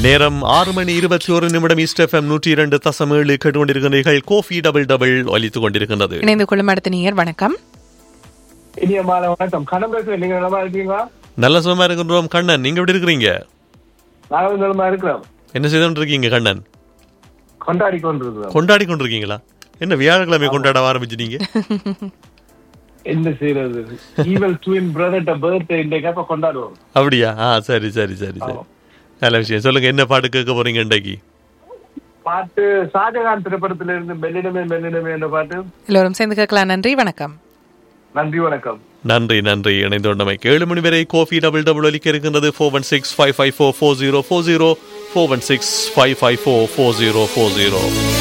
நேரம் ஆறு மணி இருபத்தி ஒரு நிமிடம் ஈஸ்ட் எஃப்எம் நூற்றி இரண்டு தசம் ஏழு கேட்டுக்கொண்டிருக்கிறீர்கள் கோஃபி டபுள் டபுள் ஒலித்துக் கொண்டிருக்கின்றது இணைந்து கொள்ளும் அடுத்த நீர் வணக்கம் இனிய மாலை வணக்கம் கண்ணன் பேசுறேன் நீங்க நலமா இருக்கீங்களா நல்ல சுகமா இருக்கின்றோம் கண்ணன் நீங்க எப்படி இருக்கிறீங்க நாங்களும் நலமா இருக்கிறோம் என்ன செய்து இருக்கீங்க கண்ணன் கொண்டாடி கொண்டிருக்கிறோம் கொண்டாடி கொண்டிருக்கீங்களா என்ன வியாழக்கிழமை கொண்டாட ஆரம்பிச்சிட்டீங்க என்ன செய்யறது ஈவல் ட்வின் பிரதர்ட்ட பர்த்டே இன்றைக்கு அப்ப கொண்டாடுவோம் அப்படியா ஆ சரி சரி சரி சரி நல்ல விஷயம் சொல்லுங்க என்ன பாட்டு கேட்க போறீங்க இன்றைக்கு பாட்டு ஷாஜகான் திரைப்படத்தில இருந்து மெல்லினமே மெல்லினமே என்ற பாட்டு எல்லோரும் சேர்ந்து கேட்கலாம் நன்றி வணக்கம் நன்றி வணக்கம் நன்றி நன்றி இணைந்து கொண்டமைக்கு ஏழு மணி வரை கோஃபி டபுள் டபுள் ஒலிக்க இருக்கின்றது four one six five five four four zero four zero four one six five five four four zero four zero